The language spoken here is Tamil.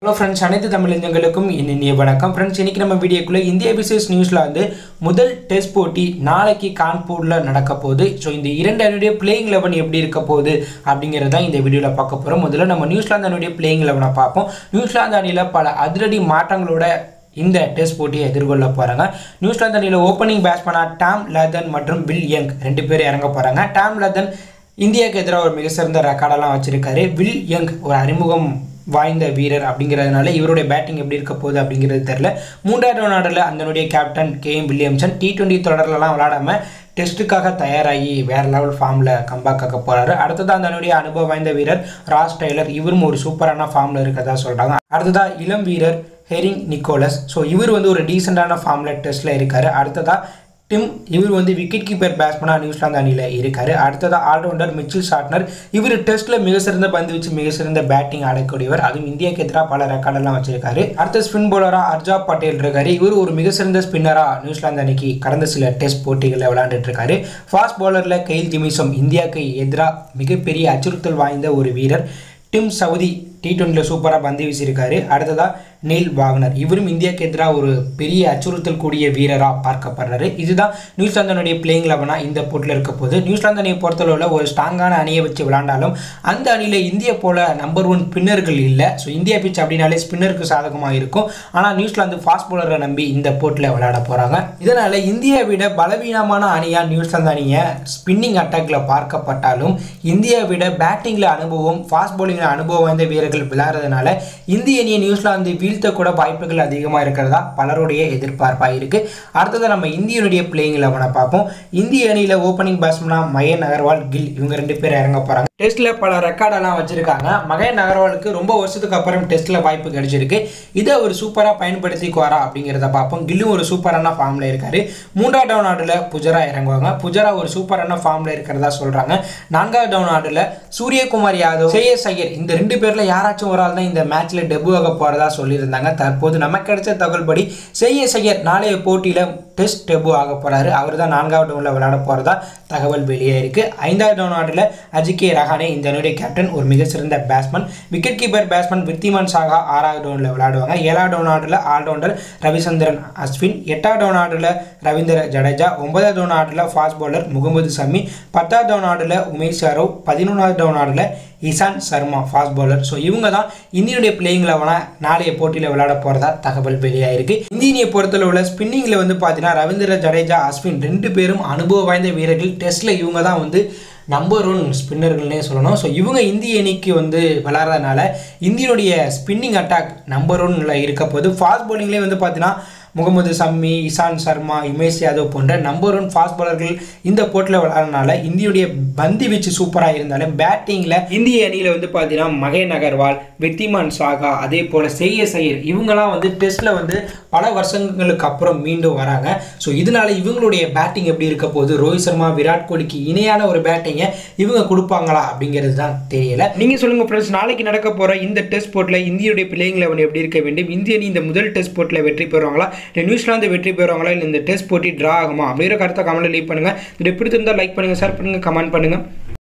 ஹலோ ஃப்ரெண்ட்ஸ் அனைத்து தமிழஞ்சங்களுக்கும் இனிய வணக்கம் ஃப்ரெண்ட்ஸ் இன்னைக்கு நம்ம வீடியோக்குள்ளே இந்திய பிசினஸ் நியூஸில் வந்து முதல் டெஸ்ட் போட்டி நாளைக்கு கான்பூரில் நடக்க போகுது ஸோ இந்த இரண்டு அணியுடைய பிளேயிங் லெவன் எப்படி இருக்க போகுது அப்படிங்கிறத இந்த வீடியோவில் பார்க்க போகிறோம் முதல்ல நம்ம நியூசிலாந்து அணியுடைய பிளேயிங் லெவனை பார்ப்போம் நியூசிலாந்து அணியில் பல அதிரடி மாற்றங்களோட இந்த டெஸ்ட் போட்டியை எதிர்கொள்ள போகிறாங்க நியூசிலாந்து அணியில் ஓப்பனிங் பேட்ஸ்மேனாக டாம் லதன் மற்றும் பில் யங் ரெண்டு பேரும் இறங்க போகிறாங்க டாம் லதன் இந்தியாவுக்கு எதிராக ஒரு மிக சிறந்த ரெக்கார்டெல்லாம் வச்சிருக்காரு வில் யங் ஒரு அறிமுகம் வாய்ந்த வீரர் அப்படிங்கிறதுனால இவருடைய பேட்டிங் எப்படி இருக்க போகுது அப்படிங்கிறது தெரில மூன்றாவது நாடில் அதனுடைய captain K M Williamson T twenty தொடர்லலாம் விளாடாம டெஸ்ட்டுக்காக தயாராகி வேற லெவல் ஃபார்மில் கம்பேக் ஆக போகிறாரு அடுத்ததாக அதனுடைய அனுபவம் வாய்ந்த வீரர் ராஸ் டெய்லர் இவரும் ஒரு சூப்பரான ஃபார்மில் இருக்கிறதா சொல்கிறாங்க அடுத்ததாக இளம் வீரர் ஹெரிங் நிக்கோலஸ் ஸோ இவர் வந்து ஒரு டீசெண்டான ஃபார்மில் டெஸ்ட்டில் இருக்கார் அடுத்ததாக டிம் இவர் வந்து விக்கெட் கீப்பர் பேட்ஸ்மனாக நியூசிலாந்து அணியில் இருக்கார் அடுத்ததாக ஆல்ரவுண்டர் மிச்சில் ஷாட்னர் இவர் டெஸ்ட்டில் மிக சிறந்த பந்து வச்சு மிக சிறந்த பேட்டிங் ஆடக்கூடியவர் அதுவும் இந்தியாவுக்கு எதிராக பல ரெக்கார்டெல்லாம் வச்சிருக்காரு அடுத்த ஸ்பின் பவுலராக அர்ஜாப் பட்டேல் இருக்காரு இவர் ஒரு மிக சிறந்த ஸ்பின்னராக நியூசிலாந்து அணிக்கு கடந்த சில டெஸ்ட் போட்டிகளில் விளையாண்டுட்டு இருக்காரு ஃபாஸ்ட் பவுலரில் கெயில் ஜிமிசம் இந்தியாவுக்கு எதிராக மிகப்பெரிய அச்சுறுத்தல் வாய்ந்த ஒரு வீரர் டிம் சவுதி டி டுவெண்ட்டியில் சூப்பராக பந்து வீசியிருக்காரு அடுத்ததாக நீல் வாக்னர் இவரும் இந்தியாவுக்கு எதிராக ஒரு பெரிய அச்சுறுத்தல் கூடிய வீரராக பார்க்கப்படுறாரு இதுதான் நியூசிலாந்தனுடைய பிளேயிங் லெவனாக இந்த போட்டியில் இருக்க போது நியூசிலாந்து அணியை பொறுத்தளவில் ஒரு ஸ்ட்ராங்கான அணியை வச்சு விளாண்டாலும் அந்த அணியில் இந்தியா போல நம்பர் ஒன் ஸ்பின்னர்கள் இல்லை ஸோ இந்தியா பிச் அப்படின்னாலே ஸ்பின்னருக்கு சாதகமாக இருக்கும் ஆனால் நியூசிலாந்து ஃபாஸ்ட் பவுலரை நம்பி இந்த போட்டியில் விளையாட போகிறாங்க இதனால் இந்தியாவை விட பலவீனமான அணியாக நியூசிலாந்து அணியை ஸ்பின்னிங் அட்டாக்ல பார்க்கப்பட்டாலும் இந்தியாவை விட பேட்டிங்கில் அனுபவம் ஃபாஸ்ட் பவுலிங்கில் அனுபவம் வாய்ந்த வீரர்கள் விளையாடுறதுனால இந்திய அணியை நியூசிலாந்து வீழ்த்த கூட வாய்ப்புகள் அதிகமாக இருக்கிறதா பலருடைய எதிர்பார்ப்பாக இருக்குது அடுத்தது நம்ம இந்தியனுடைய பிளேயிங் லெவனை பார்ப்போம் இந்திய அணியில் ஓப்பனிங் பேட்ஸ்மனாக மயன் அகர்வால் கில் இவங்க ரெண்டு பேரும் இறங்க போகிறாங்க டெஸ்ட்டில் பல ரெக்கார்டெல்லாம் வச்சுருக்காங்க மகன் அகர்வாலுக்கு ரொம்ப வருஷத்துக்கு அப்புறம் டெஸ்ட்டில் வாய்ப்பு கிடைச்சிருக்கு இதை ஒரு சூப்பராக பயன்படுத்திக்குவாரா அப்படிங்கிறத பார்ப்போம் கில்லும் ஒரு சூப்பரான ஃபார்மில் இருக்காரு மூன்றாவது டவுன் ஆர்டில் புஜரா இறங்குவாங்க புஜரா ஒரு சூப்பரான ஃபார்மில் இருக்கிறதா சொல்கிறாங்க நான்காவது டவுன் ஆர்டில் சூரியகுமார் யாதவ் சேயஸ் ஐயர் இந்த ரெண்டு பேரில் யாராச்சும் ஒரு ஆள் தான் இந்த மேட்ச்சில் டெபு ஆக போகிறதா சொல்லியிருந்தாங்க தற்போது நமக்கு கிடைச்ச தகவல் படி சேயஸ் ஐயர் நாளைய போட்டியில் டெஸ்ட் டெபு ஆக போகிறாரு அவர் தான் நான்காவது டவுனில் விளையாட போகிறதா தகவல் வெளியே இருக்குது ஐந்தாவது டவுன் ஆர்டில் அஜிகே ரஹானே இந்த அணியுடைய கேப்டன் ஒரு மிக சிறந்த batsman wicket keeper batsman Wriddhiman Saha ஆறாவது டவுனில் விளையாடுவாங்க ஏழாவது டவுன் ஆர்டரில் ஆல்ரவுண்டர் ரவிச்சந்திரன் அஸ்வின் எட்டாவது டவுன் ஆர்டரில் ரவீந்திர ஜடேஜா ஒன்பதாவது டவுன் ஆர்டரில் ஃபாஸ்ட் பவுலர் முகமது சமி பத்தாவது டவுன் ஆர்டரில் உமேஷ் யாரவ் பதினொன்றாவது டவுன் ஆர்டரில் Ishan Sharma fast bowler so இவங்க தான் இந்தியனுடைய பிளேயிங் லெவனாக நாளைய போட்டியில் விளையாட போகிறதா தகவல் வெளியாயிருக்கு இந்தியனியை பொறுத்தளவில் ஸ்பின்னிங்கில் வந்து பார்த்தீங்கன்னா ரவீந்திர ஜடேஜா அஸ்வின் ரெண்டு பேரும் அனுபவம் வாய்ந்த வீரர்கள் டெஸ்ட்டில் இவங்க தான் வந்து நம்பர் ஒன் ஸ்பின்னர்கள்னே சொல்லணும் ஸோ இவங்க இந்திய அணிக்கு வந்து விளாட்றதுனால இந்தியனுடைய ஸ்பின்னிங் அட்டாக் நம்பர் ஒன்ல இருக்க போது ஃபாஸ்ட் பவுலிங்லேயே வந்து பார்த்தீங்கன்னா முகமது சம்மி இசான் சர்மா உமேஷ் யாதவ் போன்ற நம்பர் ஒன் ஃபாஸ்ட் பவுலர்கள் இந்த போட்டியில் விளையாடுறதுனால இந்தியுடைய பந்து வீச்சு சூப்பராக இருந்தாலும் பேட்டிங்கில் இந்திய அணியில் வந்து பார்த்தீங்கன்னா மகேன் அகர்வால் வித்திமான் சாகா அதே போல் செய்ய சையர் இவங்கெல்லாம் வந்து டெஸ்ட்டில் வந்து பல வருஷங்களுக்கு அப்புறம் மீண்டும் வராங்க ஸோ இதனால இவங்களுடைய பேட்டிங் எப்படி இருக்க போகுது ரோஹித் சர்மா விராட் கோலிக்கு இணையான ஒரு பேட்டிங்கை இவங்க கொடுப்பாங்களா அப்படிங்கிறது தான் தெரியல நீங்கள் சொல்லுங்கள் ஃப்ரெண்ட்ஸ் நாளைக்கு நடக்க போகிற இந்த டெஸ்ட் போட்டில் இந்தியுடைய பிளேயிங் லெவன் எப்படி இருக்க வேண்டும் இந்திய அணி இந்த முதல் டெஸ்ட் போட்டில் வெற்றி பெறுவாங்களா இல்லை நியூசிலாந்து வெற்றி பெறுவாங்களா இல்லை இந்த டெஸ்ட் போட்டி ட்ரா ஆகுமா அப்படிங்கிற கருத்தை கமெண்ட்டில் லீவ் பண்ணுங்கள் இது பிடித்திருந்தால் லைக் பண்ணுங்கள் ஷேர் பண்ணுங்கள் கமெண்ட் பண்ணுங்கள்